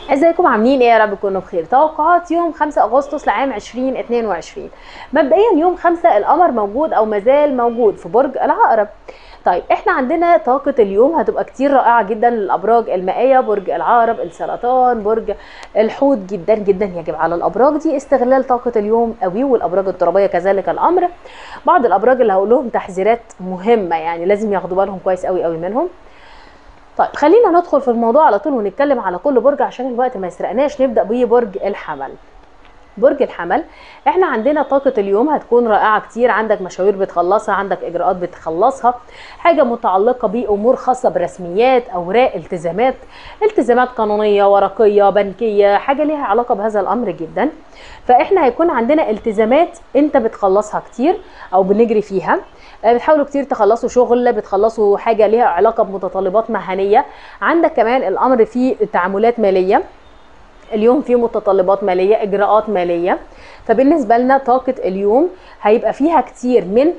ازيكم عاملين ايه يا رب تكونوا بخير توقعات يوم 5 اغسطس لعام 2022 مبدئيا يوم 5 القمر موجود او مازال موجود في برج العقرب طيب احنا عندنا طاقة اليوم هتبقى كتير رائعة جدا للابراج المائية برج العقرب السرطان برج الحوت جدا جدا يجب على الابراج دي استغلال طاقة اليوم قوي والابراج الترابية كذلك الامر بعض الابراج اللي هقول لهم تحذيرات مهمة يعني لازم ياخدوا بالهم كويس قوي قوي منهم طيب خلينا ندخل في الموضوع على طول ونتكلم على كل برج عشان الوقت ما يسرقناش نبدا ببرج الحمل برج الحمل احنا عندنا طاقة اليوم هتكون رائعة كتير عندك مشاوير بتخلصها عندك اجراءات بتخلصها حاجة متعلقة بامور خاصة برسميات اوراق التزامات التزامات قانونية ورقية بنكية حاجة ليها علاقة بهذا الامر جدا فاحنا هيكون عندنا التزامات انت بتخلصها كتير او بنجري فيها بتحاولوا كتير تخلصوا شغل بتخلصوا حاجه ليها علاقه بمتطلبات مهنيه عندك كمان الامر فيه تعاملات ماليه اليوم فيه متطلبات ماليه اجراءات ماليه فبالنسبه لنا طاقه اليوم هيبقى فيها كتير من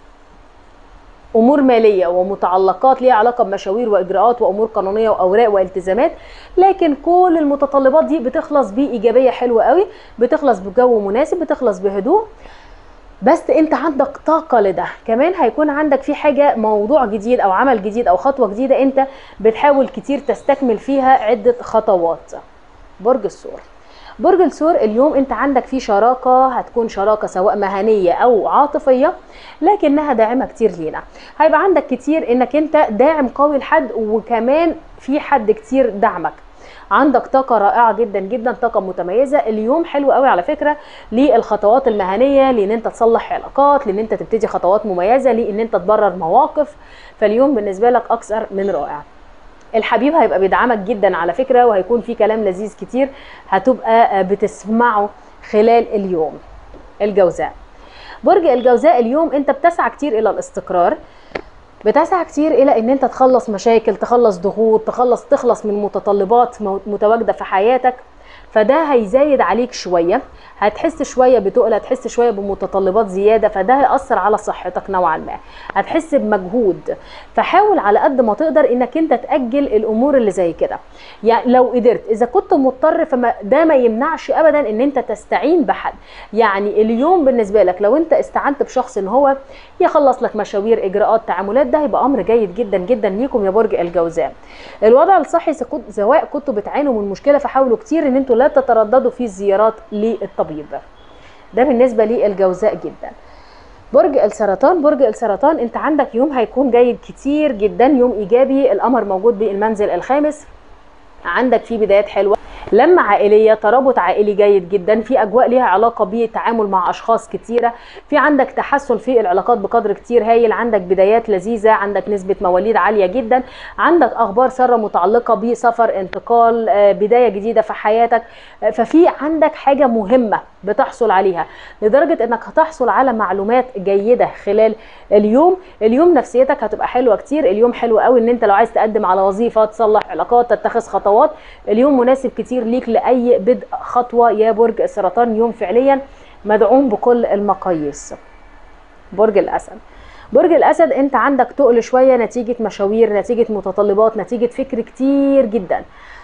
امور ماليه ومتعلقات ليها علاقه بمشاوير واجراءات وامور قانونيه واوراق والتزامات لكن كل المتطلبات دي بتخلص بايجابيه حلوه قوي بتخلص بجو مناسب بتخلص بهدوء بس انت عندك طاقة لده كمان هيكون عندك في حاجة موضوع جديد او عمل جديد او خطوة جديدة انت بتحاول كتير تستكمل فيها عدة خطوات برج الثور برج الثور اليوم انت عندك فيه شراكة هتكون شراكة سواء مهنية او عاطفية لكنها داعمة كتير لينا هيبقى عندك كتير انك انت داعم قوي لحد وكمان في حد كتير دعمك عندك طاقة رائعة جدا جدا طاقة متميزة اليوم حلو قوي على فكرة للخطوات المهنية لان انت تصلح علاقات لان انت تبتدي خطوات مميزة لان انت تبرر مواقف فاليوم بالنسبة لك اكثر من رائع الحبيب هيبقى بيدعمك جدا على فكرة وهيكون في كلام لذيذ كتير هتبقى بتسمعه خلال اليوم الجوزاء برج الجوزاء اليوم انت بتسعى كتير الى الاستقرار بتسعى كتير الى ان انت تخلص مشاكل تخلص ضغوط تخلص تخلص من متطلبات متواجده في حياتك فده هيزايد عليك شويه هتحس شويه بتقل هتحس شويه بمتطلبات زياده فده هيأثر على صحتك نوعا ما هتحس بمجهود فحاول على قد ما تقدر انك انت تأجل الامور اللي زي كده يعني لو قدرت اذا كنت مضطر فما ده ما يمنعش ابدا ان انت تستعين بحد يعني اليوم بالنسبه لك لو انت استعنت بشخص ان هو يخلص لك مشاوير اجراءات تعاملات ده هيبقى امر جيد جدا جدا ليكم يا برج الجوزاء الوضع الصحي سواء كنتوا بتعانوا من مشكله فحاولوا كتير ان انتوا لا تترددوا في الزيارات للطبيب ده بالنسبه للجوزاء جدا برج السرطان برج السرطان انت عندك يوم هيكون جيد كتير جدا يوم ايجابي القمر موجود بالمنزل الخامس عندك فيه بدايات حلوه لما عائليه ترابط عائلي جيد جدا في اجواء ليها علاقه بالتعامل مع اشخاص كتيره في عندك تحسن في العلاقات بقدر كتير هايل عندك بدايات لذيذه عندك نسبه مواليد عاليه جدا عندك اخبار ساره متعلقه بسفر انتقال بدايه جديده في حياتك ففي عندك حاجه مهمه بتحصل عليها لدرجه انك هتحصل على معلومات جيده خلال اليوم اليوم نفسيتك هتبقى حلوه كتير اليوم حلو قوي ان انت لو عايز تقدم على وظيفه تصلح علاقات تتخذ خطوات اليوم مناسب كتير ليك لاي بدء خطوه يا برج السرطان يوم فعليا مدعوم بكل المقاييس برج الاسد برج الاسد انت عندك تقل شويه نتيجه مشاوير نتيجه متطلبات نتيجه فكر كتير جدا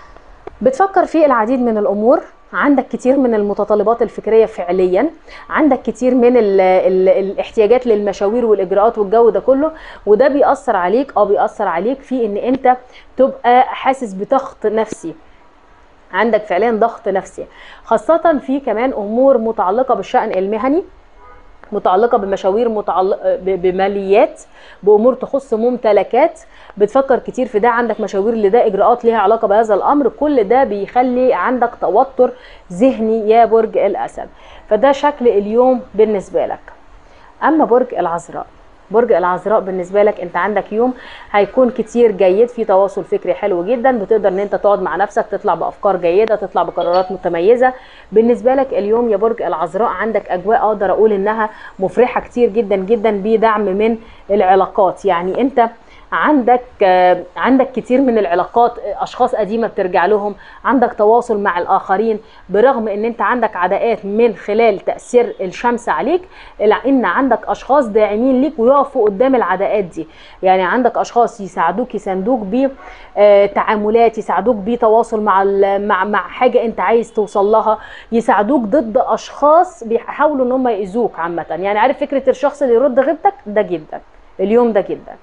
بتفكر في العديد من الامور عندك كتير من المتطلبات الفكريه فعليا عندك كتير من ال ال الاحتياجات للمشاوير والاجراءات والجو ده كله وده بيأثر عليك اه بيأثر عليك في ان انت تبقى حاسس بضغط نفسي عندك فعليا ضغط نفسي خاصة في كمان أمور متعلقة بالشأن المهني متعلقه بمشاوير متعلق بماليات بامور تخص ممتلكات بتفكر كتير في ده عندك مشاوير لده اجراءات ليها علاقه بهذا الامر كل ده بيخلي عندك توتر ذهني يا برج الاسد فده شكل اليوم بالنسبه لك اما برج العذراء برج العذراء بالنسبه لك انت عندك يوم هيكون كتير جيد في تواصل فكري حلو جدا بتقدر ان انت تقعد مع نفسك تطلع بافكار جيده تطلع بقرارات متميزه بالنسبه لك اليوم يا برج العذراء عندك اجواء اقدر اقول انها مفرحه كتير جدا جدا بدعم من العلاقات يعني انت عندك آه، عندك كتير من العلاقات آه، اشخاص قديمه بترجع لهم عندك تواصل مع الاخرين برغم ان انت عندك عداءات من خلال تاثير الشمس عليك الا ان عندك اشخاص داعمين ليك ويقفوا قدام العداءات دي يعني عندك اشخاص يساعدوك يساندوك بتعاملات يساعدوك بتواصل مع ال- مع مع حاجه انت عايز توصل لها يساعدوك ضد اشخاص بيحاولوا ان هم يأذوك عامه يعني عارف فكره الشخص اللي يرد غيبتك ده جدا اليوم ده جدا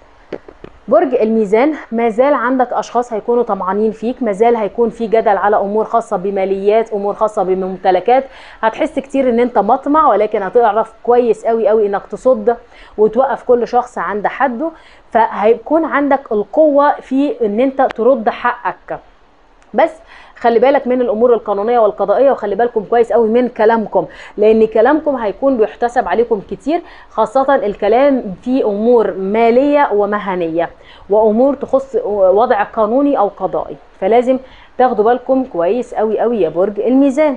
برج الميزان ما زال عندك اشخاص هيكونوا طمعانين فيك ما زال هيكون في جدل على امور خاصه بماليات امور خاصه بممتلكات هتحس كتير ان انت مطمع ولكن هتعرف كويس قوي قوي انك تصد وتوقف كل شخص عند حده فهيكون عندك القوه في ان انت ترد حقك بس خلي بالك من الامور القانونيه والقضائيه وخلي بالكم كويس قوي من كلامكم لان كلامكم هيكون بيحتسب عليكم كتير خاصه الكلام في امور ماليه ومهنيه وامور تخص وضع قانوني او قضائي فلازم تاخدوا بالكم كويس قوي قوي يا برج الميزان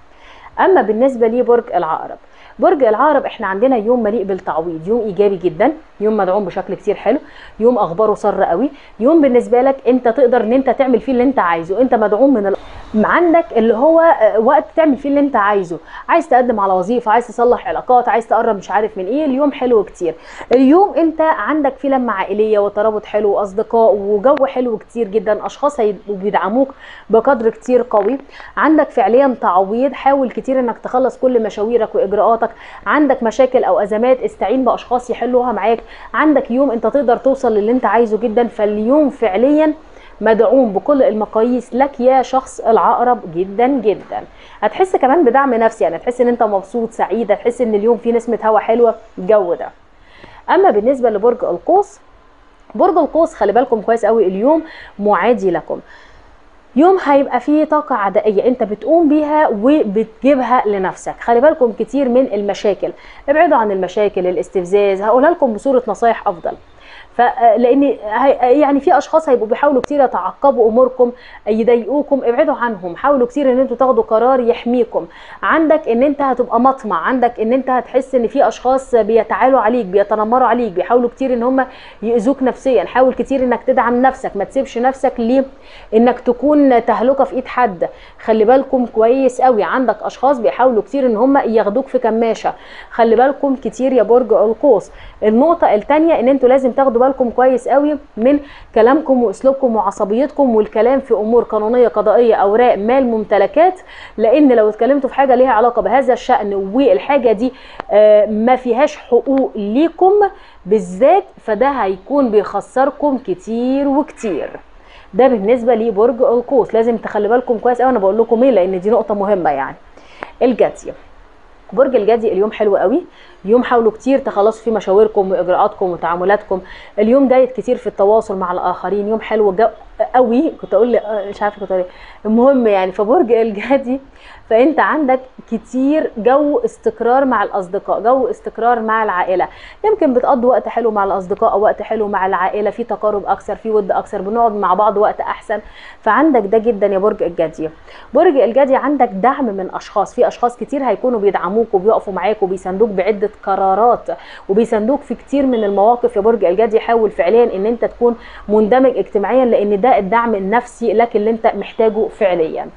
اما بالنسبه لي برج العقرب برج العقرب احنا عندنا يوم مليء بالتعويض يوم ايجابي جدا يوم مدعوم بشكل كتير حلو يوم اخباره سر قوي يوم بالنسبه لك انت تقدر ان انت تعمل فيه اللي انت عايزه انت مدعوم من ال... عندك اللي هو آه، وقت تعمل فيه اللي انت عايزه عايز تقدم على وظيفه عايز تصلح علاقات عايز تقرب مش عارف من ايه اليوم حلو كتير اليوم انت عندك فيه لمه عائليه وترابط حلو واصدقاء وجو حلو كتير جدا اشخاص هيبقوا بيدعموك بقدر كتير قوي عندك فعليا تعويض حاول كتير انك تخلص كل مشاويرك واجراءاتك عندك مشاكل او ازمات استعين باشخاص يحلوها معاك عندك يوم انت تقدر توصل للي انت عايزه جدا فاليوم فعليا مدعوم بكل المقاييس لك يا شخص العقرب جدا جدا هتحس كمان بدعم نفسي يعني هتحس ان انت مبسوط سعيد هتحس ان اليوم فيه نسمه هوا حلوه الجو ده اما بالنسبه لبرج القوس برج القوس خلي بالكم كويس قوي اليوم معادي لكم يوم هيبقى فيه طاقة عدائية انت بتقوم بيها وبتجيبها لنفسك خلي بالكم كتير من المشاكل ابعدوا عن المشاكل الاستفزاز هقولها لكم بصورة نصايح افضل فلان هي- يعني في اشخاص هيبقوا بيحاولوا كتير يتعقبوا اموركم يضايقوكم ابعدوا عنهم حاولوا كتير ان انتوا تاخدوا قرار يحميكم عندك ان انت هتبقى مطمع عندك ان انت هتحس ان في اشخاص بيتعالوا عليك بيتنمروا عليك بيحاولوا كتير ان هم يؤذوك نفسيا حاول كتير انك تدعم نفسك ما تسيبش نفسك ليه انك تكون تهلكه في ايد حد خلي بالكم كويس قوي عندك اشخاص بيحاولوا كتير ان هم ياخدوك في كماشه خلي بالكم كتير يا برج القوس النقطه الثانيه ان انتوا لازم تاخدوا بالكم كويس قوي من كلامكم واسلوبكم وعصبيتكم والكلام في امور قانونيه قضائيه اوراق مال ممتلكات لان لو اتكلمتوا في حاجه ليها علاقه بهذا الشان والحاجه دي آه، ما فيهاش حقوق ليكم بالذات فده هيكون بيخسركم كتير وكتير ده بالنسبه لبرج القوس لازم تخلي بالكم كويس قوي انا بقول لكم ايه لان دي نقطه مهمه يعني الجدي برج الجدي اليوم حلو قوي يوم حاولوا كتير تخلصوا فيه مشاوركم واجراءاتكم وتعاملاتكم اليوم جيد كتير في التواصل مع الاخرين يوم حلو جو قوي كنت اقول آه، مش عارفه كنت اقول إيه. المهم يعني فبرج الجدي فانت عندك كتير جو استقرار مع الاصدقاء جو استقرار مع العائله يمكن بتقضوا وقت حلو مع الاصدقاء او وقت حلو مع العائله في تقارب اكثر في ود اكثر بنقعد مع بعض وقت احسن فعندك ده جدا يا برج الجدي برج الجدي عندك دعم من اشخاص في اشخاص كتير هيكونوا بيدعموك وبيقفوا معاك وبيساندوك بعده قرارات وبيساندوك في كتير من المواقف يا برج الجدي حاول فعليا ان انت تكون مندمج اجتماعيا لان ده الدعم النفسي لك اللي انت محتاجه فعليا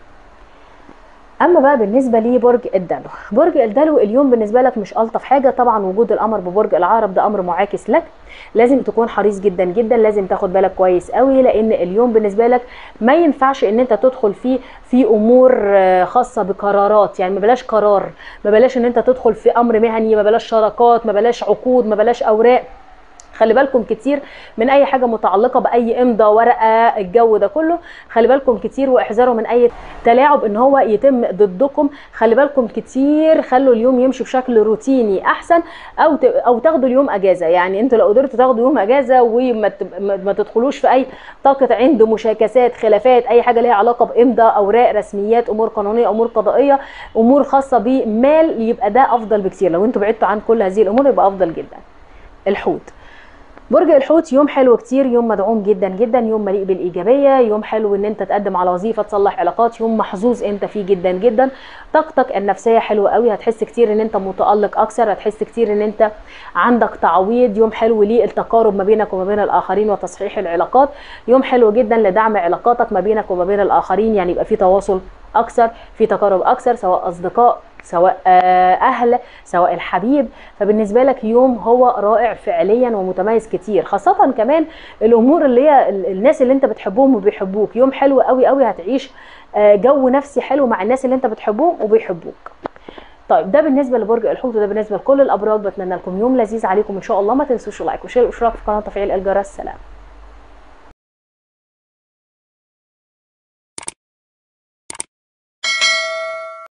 اما بقى بالنسبه لي برج الدلو برج الدلو اليوم بالنسبه لك مش الطف حاجه طبعا وجود القمر ببرج العقرب ده امر معاكس لك لازم تكون حريص جدا جدا لازم تاخد بالك كويس قوي لان اليوم بالنسبه لك ما ينفعش ان انت تدخل فيه في امور آه، خاصه بقرارات يعني ما بلاش قرار ما بلاش ان انت تدخل في امر مهني ما بلاش شراكات ما بلاش عقود ما بلاش اوراق خلي بالكم كتير من اي حاجه متعلقه باي امضاء ورقه الجو ده كله خلي بالكم كتير واحذروا من اي تلاعب ان هو يتم ضدكم خلي بالكم كتير خلوا اليوم يمشي بشكل روتيني احسن او ت- او تاخدوا اليوم اجازه يعني انتوا لو قدرتوا تاخدوا يوم اجازه وما ت- ما ما تدخلوش في اي طاقه عند مشاكسات خلافات اي حاجه ليها علاقه بامضاء اوراق رسميات امور قانونيه امور قضائيه امور خاصه بمال يبقى ده افضل بكتير لو انتوا بعدتوا عن كل هذه الامور يبقى افضل جدا الحوت برج الحوت يوم حلو كتير يوم مدعوم جدا جدا يوم مليء بالايجابيه يوم حلو ان انت تقدم على وظيفه تصلح علاقات يوم محظوظ انت فيه جدا جدا طاقتك النفسيه حلوه قوي هتحس كتير ان انت متالق اكثر هتحس كتير ان انت عندك تعويض يوم حلو ليه التقارب ما بينك وما بين الاخرين وتصحيح العلاقات يوم حلو جدا لدعم علاقاتك ما بينك وما بين الاخرين يعني يبقى في تواصل اكثر في تقارب اكثر سواء اصدقاء سواء اهل سواء الحبيب فبالنسبه لك يوم هو رائع فعليا ومتميز كتير خاصه كمان الامور اللي هي الناس اللي انت بتحبهم وبيحبوك يوم حلو قوي قوي هتعيش جو نفسي حلو مع الناس اللي انت بتحبهم وبيحبوك طيب ده بالنسبه لبرج الحوت وده بالنسبه لكل الابراج بتمنى لكم يوم لذيذ عليكم ان شاء الله ما تنسوش اللايك وشير والاشتراك في القناه وتفعيل الجرس سلام